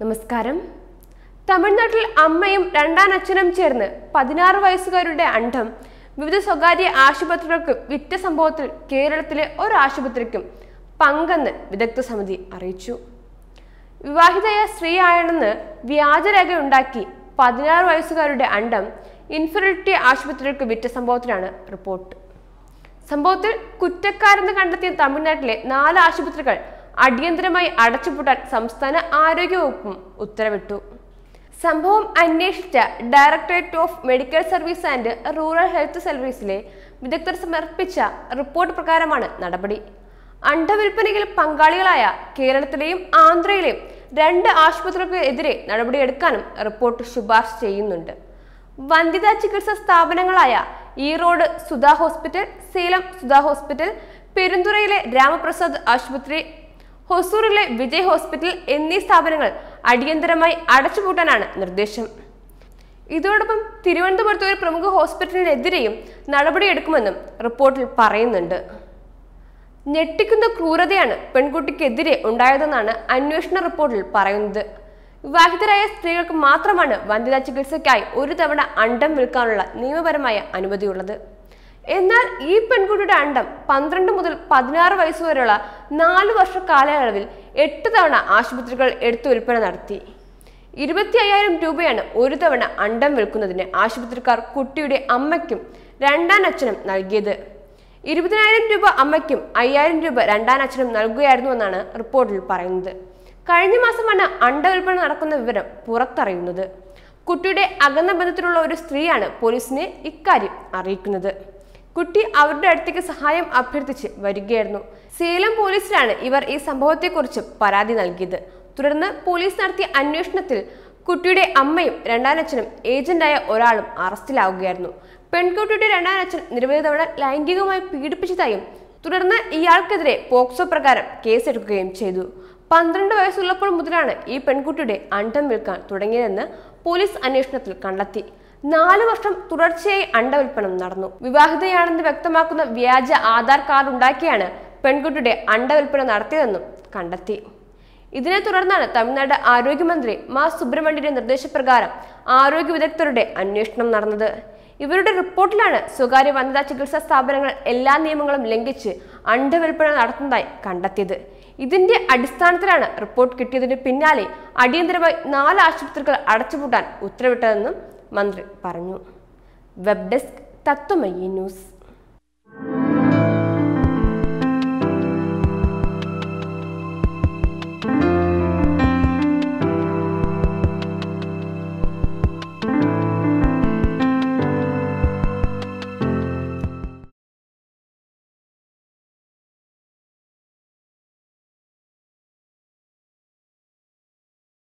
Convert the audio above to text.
നമസ്കാരം തമിഴ്നാട്ടിൽ അമ്മയും രണ്ടാനച്ഛനും ചേർന്ന് പതിനാറ് വയസ്സുകാരുടെ അണ്ഡം വിവിധ സ്വകാര്യ ആശുപത്രികൾക്ക് വിറ്റ സംഭവത്തിൽ കേരളത്തിലെ ഒരു ആശുപത്രിക്കും പങ്കെന്ന് വിദഗ്ധ സമിതി അറിയിച്ചു വിവാഹിതയായ സ്ത്രീയാണെന്ന് വ്യാജരേഖയുണ്ടാക്കി പതിനാറ് വയസ്സുകാരുടെ അണ്ഡം ഇൻഫെറിറ്റി ആശുപത്രികൾക്ക് വിറ്റ സംഭവത്തിലാണ് റിപ്പോർട്ട് സംഭവത്തിൽ കുറ്റക്കാരെന്ന് കണ്ടെത്തിയ തമിഴ്നാട്ടിലെ നാല് ആശുപത്രികൾ അടിയന്തരമായി അടച്ചുപൂട്ടാൻ സംസ്ഥാന ആരോഗ്യവകുപ്പും ഉത്തരവിട്ടു സംഭവം അന്വേഷിച്ച directorate of medical service and rural health സർവീസിലെ വിദഗ്ധർ സമർപ്പിച്ച റിപ്പോർട്ട് പ്രകാരമാണ് നടപടി അണ്ടവിൽപ്പനയിൽ പങ്കാളികളായ കേരളത്തിലെയും ആന്ധ്രയിലെയും രണ്ട് ആശുപത്രികൾക്ക് എതിരെ നടപടിയെടുക്കാനും റിപ്പോർട്ട് ശുപാർശ ചെയ്യുന്നുണ്ട് വന്ധ്യതാ ചികിത്സാ സ്ഥാപനങ്ങളായ ഈറോഡ് സുധാ ഹോസ്പിറ്റൽ സേലം സുധാ ഹോസ്പിറ്റൽ പെരുന്തുറയിലെ രാമപ്രസാദ് ആശുപത്രി ഹൊസൂറിലെ വിജയ് ഹോസ്പിറ്റൽ എന്നീ സ്ഥാപനങ്ങൾ അടിയന്തരമായി അടച്ചുപൂട്ടാനാണ് നിർദ്ദേശം ഇതോടൊപ്പം തിരുവനന്തപുരത്തെ ഒരു പ്രമുഖ ഹോസ്പിറ്റലിനെതിരെയും നടപടിയെടുക്കുമെന്നും റിപ്പോർട്ടിൽ പറയുന്നുണ്ട് ഞെട്ടിക്കുന്ന ക്രൂരതയാണ് പെൺകുട്ടിക്കെതിരെ ഉണ്ടായതെന്നാണ് അന്വേഷണ റിപ്പോർട്ടിൽ പറയുന്നത് വിവാഹിതരായ സ്ത്രീകൾക്ക് മാത്രമാണ് വന്ധ്യതാ ചികിത്സയ്ക്കായി ഒരു തവണ അണ്ടം വിൽക്കാനുള്ള നിയമപരമായ അനുമതിയുള്ളത് എന്നാൽ ഈ പെൺകുട്ടിയുടെ അണ്ടം പന്ത്രണ്ട് മുതൽ പതിനാറ് വയസ്സുവരെയുള്ള നാല് വർഷ കാലയളവിൽ എട്ട് തവണ ആശുപത്രികൾ എടുത്തു വിൽപ്പന നടത്തി ഇരുപത്തി അയ്യായിരം രൂപയാണ് ഒരു തവണ അണ്ടം വിൽക്കുന്നതിന് ആശുപത്രിക്കാർ കുട്ടിയുടെ അമ്മയ്ക്കും രണ്ടാം അച്ഛനും നൽകിയത് ഇരുപതിനായിരം രൂപ അമ്മയ്ക്കും അയ്യായിരം രൂപ രണ്ടാം അച്ഛനും നൽകുകയായിരുന്നുവെന്നാണ് റിപ്പോർട്ടിൽ പറയുന്നത് കഴിഞ്ഞ മാസമാണ് അണ്ടവിൽപ്പന നടക്കുന്ന വിവരം പുറത്തറിയുന്നത് കുട്ടിയുടെ അകന്ന ബന്ധത്തിലുള്ള ഒരു സ്ത്രീയാണ് പോലീസിനെ ഇക്കാര്യം അറിയിക്കുന്നത് കുട്ടി അവരുടെ അടുത്തേക്ക് സഹായം അഭ്യർത്ഥിച്ച് വരികയായിരുന്നു സേലം പോലീസിലാണ് ഇവർ ഈ സംഭവത്തെക്കുറിച്ച് പരാതി നൽകിയത് തുടർന്ന് പോലീസ് നടത്തിയ അന്വേഷണത്തിൽ കുട്ടിയുടെ അമ്മയും രണ്ടാനച്ഛനും ഏജന്റായ ഒരാളും അറസ്റ്റിലാവുകയായിരുന്നു പെൺകുട്ടിയുടെ രണ്ടാനച്ഛൻ നിരവധി തവണ ലൈംഗികമായി പീഡിപ്പിച്ചതായും തുടർന്ന് ഇയാൾക്കെതിരെ പോക്സോ പ്രകാരം കേസെടുക്കുകയും ചെയ്തു പന്ത്രണ്ട് വയസ്സുള്ളപ്പോൾ മുതലാണ് ഈ പെൺകുട്ടിയുടെ അണ്ടം വിൽക്കാൻ തുടങ്ങിയതെന്ന് പോലീസ് അന്വേഷണത്തിൽ കണ്ടെത്തി നാല് വർഷം തുടർച്ചയായി അണ്ടവിൽപ്പനം നടന്നു വിവാഹിതയാണെന്ന് വ്യക്തമാക്കുന്ന വ്യാജ ആധാർ കാർഡ് ഉണ്ടാക്കിയാണ് പെൺകുട്ടിയുടെ അണ്ടവിൽപ്പന നടത്തിയതെന്നും കണ്ടെത്തി ഇതിനെ തുടർന്നാണ് തമിഴ്നാട് ആരോഗ്യമന്ത്രി മാ സുബ്രഹ്മണ്യന്റെ നിർദ്ദേശപ്രകാരം ആരോഗ്യ വിദഗ്ധരുടെ അന്വേഷണം നടന്നത് ഇവരുടെ റിപ്പോർട്ടിലാണ് സ്വകാര്യ വനിതാ ചികിത്സാ സ്ഥാപനങ്ങൾ എല്ലാ നിയമങ്ങളും ലംഘിച്ച് അണ്ടവിൽപ്പന നടത്തുന്നതായി കണ്ടെത്തിയത് ഇതിന്റെ അടിസ്ഥാനത്തിലാണ് റിപ്പോർട്ട് കിട്ടിയതിന് പിന്നാലെ അടിയന്തരമായി നാല് ആശുപത്രികൾ അടച്ചുപൂട്ടാൻ ഉത്തരവിട്ടതെന്നും മന്ത്രി പറഞ്ഞു വെബ് ഡെസ്ക് തത്വമയി ന്യൂസ്